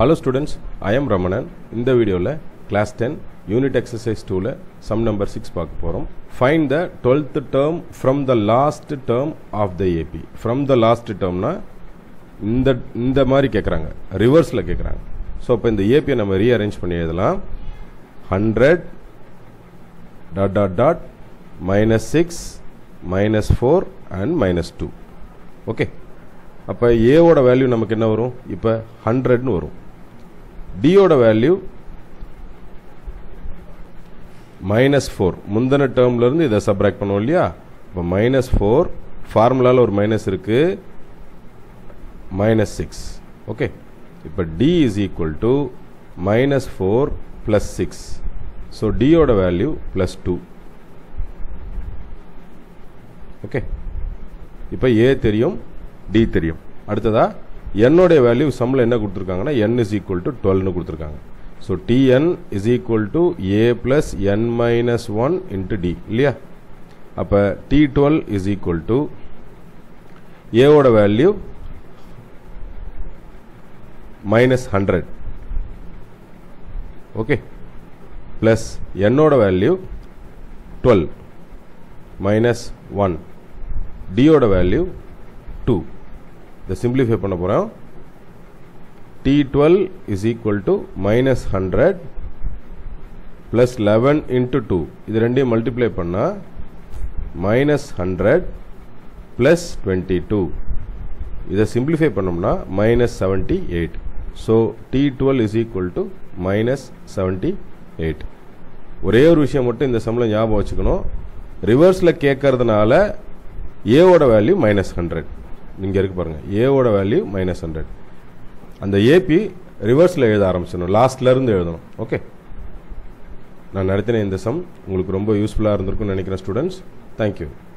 hello students I am Ramanan இந்த வீடியோவில் class ten unit exercise டூவில் சம் நம்பர் சிக்ஸ் பார்க்க போகிறோம் find the twelfth term from the last term of the AP from the last டேர்ம்னா இந்த இந்த மாதிரி கேட்குறாங்க ரிவர்ஸில் கேட்குறாங்க ஸோ இப்போ இந்த ஏபியை நம்ம ரீஅரேஞ்ச் பண்ணி எழுதலாம் hundred dot dot dot minus six minus four and minus two okay அப்போ ஏவோட வேல்யூ நமக்கு என்ன வரும் இப்போ ஹண்ட்ரட்னு வரும் டியோட வேல்யூ மைனஸ் ஃபோர் முந்தின டேர்ம்லேருந்து இதை சப்ராக்ட் பண்ணுவோம் இல்லையா இப்போ மைனஸ் ஃபோர் ஃபார்முலாவில் ஒரு மைனஸ் இருக்குது மைனஸ் சிக்ஸ் ஓகே இப்போ D is equal to minus four plus six so டியோட வேல்யூ ப்ளஸ் டூ ஓகே இப்போ ஏ தெரியும் டி தெரியும் அடுத்ததா என்னுடைய வேல்யூ சம்மில் என்ன கொடுத்துருக்காங்கன்னா என் இஸ் ஈக்குவல் டு டுவெல்னு கொடுத்துருக்காங்க so TN is equal to A plus N minus one into D இல்லையா அப்போ D twelve is equal to ஏவோட value minus hundred okay plus என்னோட வேல்யூ டுவெல் மைனஸ் ஒன் டியோட வேல்யூ டூ இதை simplify பண்ண போகிறோம் D twelve is equal to minus hundred plus eleven into two இது ரெண்டையும் மல்டிப்ளை பண்ணால் minus hundred plus twenty two இதை சிம்பிளிஃபை பண்ணோம்னா minus seventy eight so D twelve is equal to minus seventy eight ஒரே ஒரு விஷயம் மட்டும் இந்த சம்மில் ஞாபகம் வச்சுக்கணும் ரிவர்ஸில் கேட்கறதுனால ஏவோட வேல்யூ மைனஸ் ஹண்ட்ரட் இங்கே இருக்கு பாருங்கள் ஏவோட வேல்யூ மைனஸ் ஹண்ட்ரட் அந்த ஏபி ரிவர்ஸில் எழுத ஆரம்பிச்சிடணும் லாஸ்ட்லேருந்து எழுதணும் ஓகே நான் நடத்தின இந்த சம் உங்களுக்கு ரொம்ப யூஸ்ஃபுல்லாக இருந்திருக்கும்னு நினைக்கிறேன் ஸ்டூடெண்ட்ஸ் தேங்க்யூ